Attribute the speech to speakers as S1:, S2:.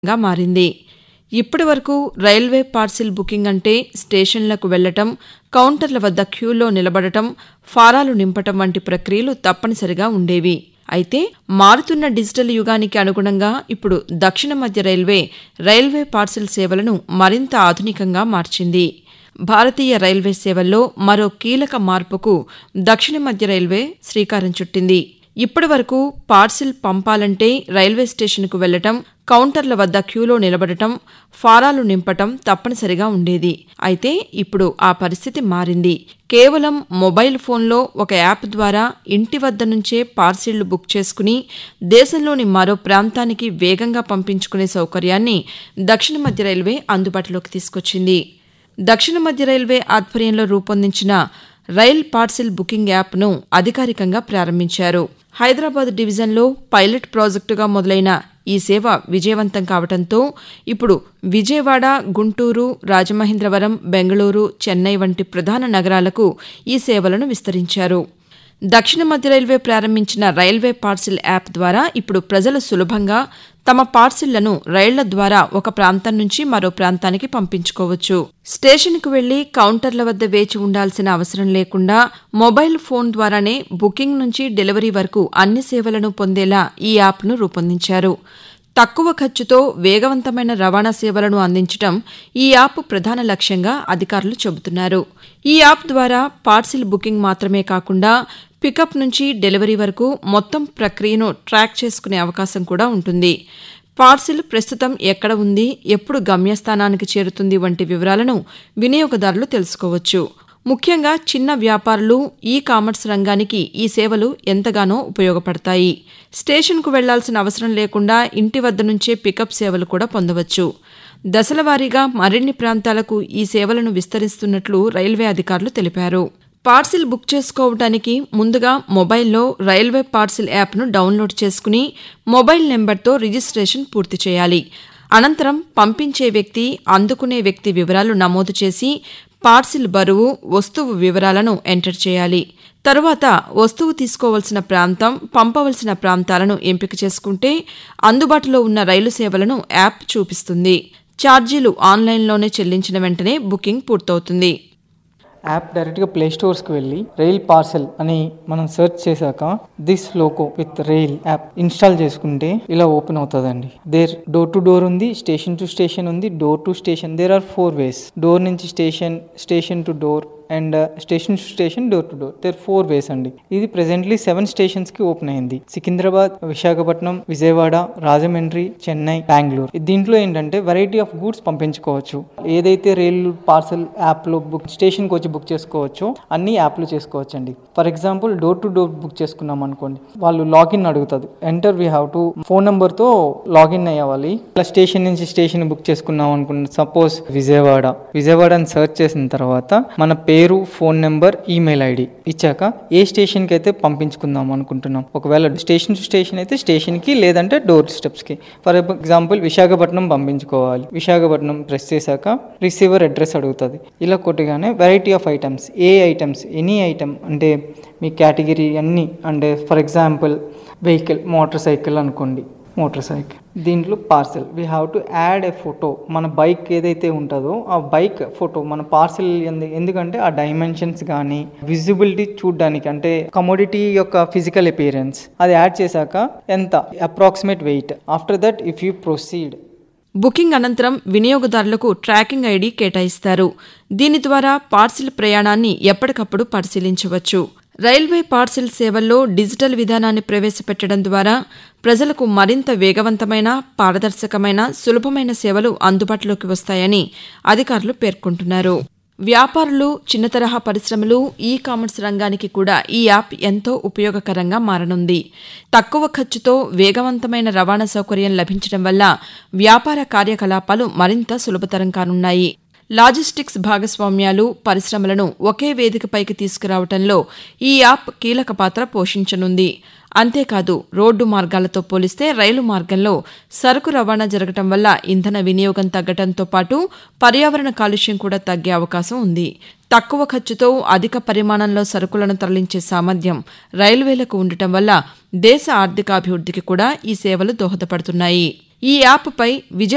S1: గా మారింది ఇప్పటి వరకు రైల్వే పార్సిల్ బుకింగ్ అంటే స్టేషన్లకు వెళ్లటం కౌంటర్ల వద్ద క్యూలో నిలబడటం ఫారాలు నింపటం వంటి ప్రక్రియలు తప్పనిసరిగా ఉండేవి అయితే మారుతున్న డిజిటల్ యుగానికి అనుగుణంగా ఇప్పుడు దక్షిణ మధ్య రైల్వే రైల్వే పార్సిల్ సేవలను మరింత ఆధునికంగా మార్చింది భారతీయ రైల్వే సేవల్లో మరో కీలక మార్పుకు దక్షిణ మధ్య రైల్వే శ్రీకారం చుట్టింది ఇప్పటి వరకు పార్సిల్ పంపాలంటే రైల్వే స్టేషన్కు వెళ్లటం కౌంటర్ల వద్ద క్యూలో నిలబడటం ఫారాలు నింపటం తప్పనిసరిగా ఉండేది అయితే ఇప్పుడు ఆ పరిస్థితి మారింది కేవలం మొబైల్ ఫోన్లో ఒక యాప్ ద్వారా ఇంటి వద్ద నుంచే పార్సిళ్లు బుక్ చేసుకుని దేశంలోని మరో ప్రాంతానికి వేగంగా పంపించుకునే సౌకర్యాన్ని దక్షిణ మధ్య రైల్వే అందుబాటులోకి తీసుకొచ్చింది దక్షిణ మధ్య రైల్వే ఆధ్వర్యంలో రూపొందించిన రైల్ పార్సిల్ బుకింగ్ యాప్ను అధికారికంగా ప్రారంభించారు హైదరాబాద్ డివిజన్లో పైలట్ ప్రాజెక్టుగా మొదలైన ఈ సేవ విజయవంతం కావడంతో ఇప్పుడు విజయవాడ గుంటూరు రాజమహేంద్రవరం బెంగళూరు చెన్నై వంటి ప్రధాన నగరాలకు ఈ సేవలను విస్తరించారు దక్షిణ మధ్య రైల్వే ప్రారంభించిన రైల్వే పార్సిల్ యాప్ ద్వారా ఇప్పుడు ప్రజలు సులభంగా తమ పార్సిళ్లను రైళ్ల ద్వారా ఒక ప్రాంతం నుంచి మరో ప్రాంతానికి పంపించుకోవచ్చు స్టేషన్కు వెళ్లి కౌంటర్ల వద్ద వేచి ఉండాల్సిన అవసరం లేకుండా మొబైల్ ఫోన్ ద్వారానే బుకింగ్ నుంచి డెలివరీ వరకు అన్ని సేవలను పొందేలా ఈ యాప్ను రూపొందించారు తక్కువ ఖర్చుతో వేగవంతమైన రవాణా సేవలను అందించడం ఈ యాప్ ప్రధాన లక్ష్యంగా అధికారులు చెబుతున్నారు ఈ యాప్ ద్వారా పార్సిల్ బుకింగ్ మాత్రమే కాకుండా పికప్ నుంచి డెలివరీ వరకు మొత్తం ప్రక్రియను ట్రాక్ చేసుకునే అవకాశం కూడా ఉంటుంది పార్సిల్ ప్రస్తుతం ఎక్కడ ఉంది ఎప్పుడు గమ్యస్థానానికి చేరుతుంది వంటి వివరాలను వినియోగదారులు తెలుసుకోవచ్చు ముఖ్యంగా చిన్న వ్యాపారులు ఈ కామర్స్ రంగానికి ఈ సేవలు ఎంతగానో ఉపయోగపడతాయి స్టేషన్కు వెళ్లాల్సిన అవసరం లేకుండా ఇంటి వద్ద నుంచే పికప్ సేవలు కూడా పొందవచ్చు దశలవారీగా మరిన్ని ప్రాంతాలకు ఈ సేవలను విస్తరిస్తున్నట్లు రైల్వే అధికారులు తెలిపారు పార్సిల్ బుక్ చేసుకోవడానికి ముందుగా మొబైల్లో రైల్వే పార్సిల్ యాప్ను డౌన్లోడ్ చేసుకుని మొబైల్ నెంబర్తో రిజిస్ట్రేషన్ పూర్తి చేయాలి అనంతరం పంపించే వ్యక్తి అందుకునే వ్యక్తి వివరాలు నమోదు చేసి పార్సిల్ బరువు వస్తువు వివరాలను ఎంటర్ చేయాలి తరువాత వస్తువు తీసుకోవలసిన ప్రాంతం పంపవలసిన ప్రాంతాలను ఎంపిక చేసుకుంటే అందుబాటులో ఉన్న రైలు సేవలను యాప్ చూపిస్తుంది ఛార్జీలు ఆన్లైన్లోనే చెల్లించిన వెంటనే బుకింగ్ పూర్తవుతుంది
S2: యాప్ డైరెక్ట్గా ప్లే స్టోర్స్కి వెళ్ళి రైల్ పార్సెల్ అని మనం సెర్చ్ చేశాక this loco with rail app install చేసుకుంటే ఇలా ఓపెన్ అవుతుందండి దేర్ డోర్ టు డోర్ ఉంది స్టేషన్ టు స్టేషన్ ఉంది door to station there are four ways door నుంచి station station to door and station to station door to door there four ways అండి ఇది presently seven స్టేషన్స్కి open అయింది సికింద్రాబాద్ విశాఖపట్నం విజయవాడ రాజమండ్రి చెన్నై బెంగళూరు దీంట్లో ఏంటంటే variety of goods పంపించుకోవచ్చు ఏదైతే రైలు parcel యాప్లో బుక్ స్టేషన్కి వచ్చి బుక్ చేసుకోవచ్చో అన్ని యాప్లు చేసుకోవచ్చు అండి for example door to door book చేసుకున్నాం అనుకోండి వాళ్ళు లాగిన్ అడుగుతుంది enter we have to phone నెంబర్తో లాగిన్ అయ్యాలి ఇలా స్టేషన్ నుంచి స్టేషన్ బుక్ చేసుకున్నాం అనుకోండి సపోజ్ విజయవాడ విజయవాడ అని సెర్చ్ చేసిన తర్వాత మన పేరు ఫోన్ నెంబర్ ఈమెయిల్ ఐడి ఇచ్చాక ఏ స్టేషన్కి అయితే పంపించుకుందాం అనుకుంటున్నాం ఒకవేళ స్టేషన్ టు స్టేషన్ అయితే స్టేషన్కి లేదంటే డోర్ స్టెప్స్కి ఫర్ ఎగ్జాంపుల్ విశాఖపట్నం పంపించుకోవాలి విశాఖపట్నం ప్రెస్ చేశాక రిసీవర్ అడ్రస్ అడుగుతుంది ఇలా కొట్టగానే variety of items a items any item అంటే మీ కేటగిరీ అన్నీ అంటే for example vehicle motorcycle అనుకోండి మోటార్ సైకిల్ దీంట్లో parcel we have to add a photo మన బైక్ ఏదైతే ఉంటుందో ఆ బైక్ ఫోటో మన పార్సెల్ ఎందుకంటే ఆ డైమెన్షన్స్ కానీ విజిబిలిటీ చూడడానికి అంటే కమోడిటీ యొక్క ఫిజికల్ అపియరెన్స్ అది యాడ్ చేశాక ఎంత approximate weight after that if you proceed
S1: booking అనంతరం వినియోగదారులకు ట్రాకింగ్ ఐడి కేటాయిస్తారు దీని ద్వారా పార్సిల్ ప్రయాణాన్ని ఎప్పటికప్పుడు పరిశీలించవచ్చు రైల్వే పార్సిల్ సేవల్లో డిజిటల్ విధానాన్ని ప్రవేశపెట్టడం ద్వారా ప్రజలకు మరింత వేగవంతమైన పారదర్శకమైన సులభమైన సేవలు అందుబాటులోకి వస్తాయని అధికారులు పేర్కొంటున్నారు వ్యాపారులు చిన్న తరహా పరిశ్రమలు ఈ కామర్స్ రంగానికి కూడా ఈ యాప్ ఎంతో ఉపయోగకరంగా మారనుంది తక్కువ ఖర్చుతో వేగవంతమైన రవాణా సౌకర్యం లభించడం వల్ల వ్యాపార కార్యకలాపాలు మరింత సులభతరం కానున్నాయి లాజిస్టిక్స్ భాగస్వామ్యాలు పరిశ్రమలను ఒకే వేదికపైకి తీసుకురావడంలో ఈ యాప్ కీలక పాత్ర పోషించనుంది అంతేకాదు రోడ్డు మార్గాలతో పోలిస్తే రైలు మార్గంలో సరుకు రవాణా జరగటం వల్ల ఇంధన వినియోగం తగ్గటంతో పాటు పర్యావరణ కాలుష్యం కూడా తగ్గే అవకాశం ఉంది తక్కువ ఖర్చుతో అధిక పరిమాణంలో సరుకులను తరలించే సామర్థ్యం రైల్వేలకు ఉండటం వల్ల దేశ ఆర్థికాభివృద్ధికి కూడా ఈ సేవలు దోహదపడుతున్నాయి ఈ యాప్పై విజయ